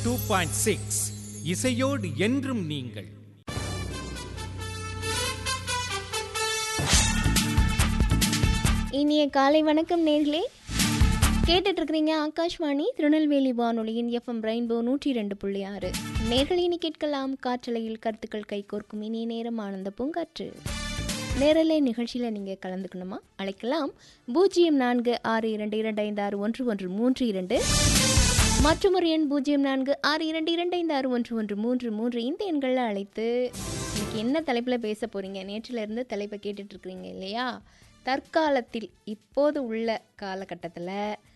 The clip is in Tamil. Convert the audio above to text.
டூ பாயிண்ட் சிக்ஸ் இசையோடு என்றும் நீங்கள் இனிய காலை வணக்கம் நேர்களே கேட்டுட்டு இருக்கிறீங்க ஆகாஷ்வாணி திருநெல்வேலி வானொலியின் எஃப்எம் ரெயின்போ நூற்றி ரெண்டு புள்ளி ஆறு நேர்கள் இனி கேட்கலாம் காற்றலையில் கருத்துக்கள் கைகோர்க்கும் இனிய நேரம் ஆனந்த பூங்காற்று நேரலை நிகழ்ச்சியில் நீங்கள் கலந்துக்கணுமா அழைக்கலாம் பூஜ்ஜியம் நான்கு ஆறு இரண்டு இரண்டு ஐந்து ஆறு ஒன்று ஒன்று மூன்று இரண்டு மற்றும் ஒரு எண் பூஜ்ஜியம் நான்கு ஆறு இரண்டு இரண்டு ஐந்து ஆறு ஒன்று ஒன்று மூன்று மூன்று இந்த எண்களில் அழைத்து இன்னைக்கு என்ன தலைப்பில் பேச போகிறீங்க நேற்றில் இருந்து தலைப்பை கேட்டுட்டு இருக்கிறீங்க இல்லையா தற்காலத்தில் இப்போது உள்ள காலகட்டத்தில்